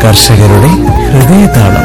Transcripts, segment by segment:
കർഷകരുടെ ഹൃദയതാളം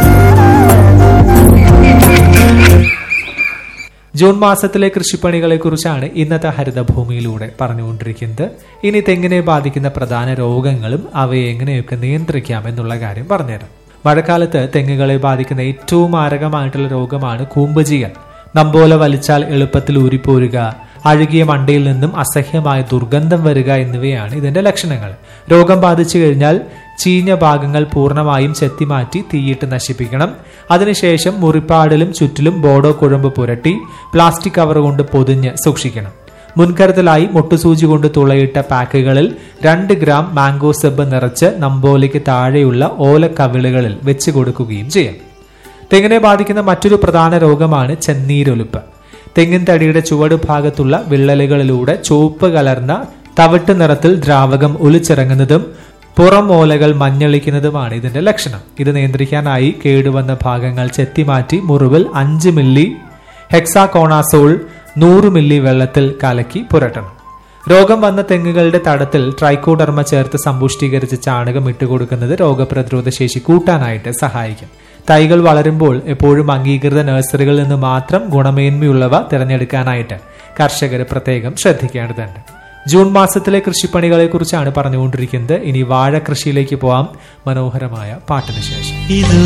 ജൂൺ മാസത്തിലെ കൃഷിപ്പണികളെ കുറിച്ചാണ് ഇന്നത്തെ ഹരിതഭൂമിയിലൂടെ പറഞ്ഞുകൊണ്ടിരിക്കുന്നത് ഇനി തെങ്ങിനെ ബാധിക്കുന്ന പ്രധാന രോഗങ്ങളും അവയെ എങ്ങനെയൊക്കെ നിയന്ത്രിക്കാം എന്നുള്ള കാര്യം പറഞ്ഞുതരാം മഴക്കാലത്ത് തെങ്ങുകളെ ബാധിക്കുന്ന ഏറ്റവും മാരകമായിട്ടുള്ള രോഗമാണ് കൂമ്പുചീയൽ നമ്പോല വലിച്ചാൽ എളുപ്പത്തിൽ ഊരിപ്പോരുക അഴുകിയ മണ്ടയിൽ നിന്നും അസഹ്യമായ ദുർഗന്ധം വരിക എന്നിവയാണ് ഇതിന്റെ ലക്ഷണങ്ങൾ രോഗം ബാധിച്ചു കഴിഞ്ഞാൽ ചീഞ്ഞ ഭാഗങ്ങൾ പൂർണ്ണമായും ചെത്തിമാറ്റി തീയിട്ട് നശിപ്പിക്കണം അതിനുശേഷം മുറിപ്പാടിലും ചുറ്റിലും ബോഡോ കുഴമ്പ് പുരട്ടി പ്ലാസ്റ്റിക് കവർ കൊണ്ട് പൊതിഞ്ഞ് സൂക്ഷിക്കണം മുൻകരുതലായി മുട്ടുസൂചി കൊണ്ട് തുളയിട്ട പാക്കുകളിൽ രണ്ട് ഗ്രാം മാംഗോ സെബ് നിറച്ച് നമ്പോലിക്ക് താഴെയുള്ള ഓലക്കവിളുകളിൽ വെച്ച് കൊടുക്കുകയും ചെയ്യാം തെങ്ങിനെ ബാധിക്കുന്ന മറ്റൊരു പ്രധാന രോഗമാണ് ചെന്നീരൊലിപ്പ് തെങ്ങിൻ തടിയുടെ ചുവട് ഭാഗത്തുള്ള വിള്ളലുകളിലൂടെ ചുവപ്പ് കലർന്ന തവിട്ട് നിറത്തിൽ ദ്രാവകം ഒലിച്ചിറങ്ങുന്നതും പുറം ഓലകൾ മഞ്ഞളിക്കുന്നതുമാണ് ഇതിന്റെ ലക്ഷണം ഇത് നിയന്ത്രിക്കാനായി കേടുവന്ന ഭാഗങ്ങൾ ചെത്തിമാറ്റി മുറിവിൽ അഞ്ച് മില്ലി ഹെക്സാകോണാസോൾ നൂറ് മില്ലി വെള്ളത്തിൽ കലക്കി പുരട്ടണം രോഗം വന്ന തെങ്ങുകളുടെ തടത്തിൽ ട്രൈക്കോഡർമ ചേർത്ത് സമ്പുഷ്ടീകരിച്ച് ചാണകം ഇട്ടുകൊടുക്കുന്നത് രോഗപ്രതിരോധ ശേഷി കൂട്ടാനായിട്ട് സഹായിക്കും തൈകൾ വളരുമ്പോൾ എപ്പോഴും അംഗീകൃത നഴ്സറികളിൽ നിന്ന് മാത്രം ഗുണമേന്മയുള്ളവ തിരഞ്ഞെടുക്കാനായിട്ട് കർഷകർ പ്രത്യേകം ശ്രദ്ധിക്കേണ്ടതുണ്ട് ജൂൺ മാസത്തിലെ കൃഷിപ്പണികളെ കുറിച്ചാണ് പറഞ്ഞുകൊണ്ടിരിക്കുന്നത് ഇനി വാഴ കൃഷിയിലേക്ക് പോവാം മനോഹരമായ പാട്ടിന് ശേഷം ഇത്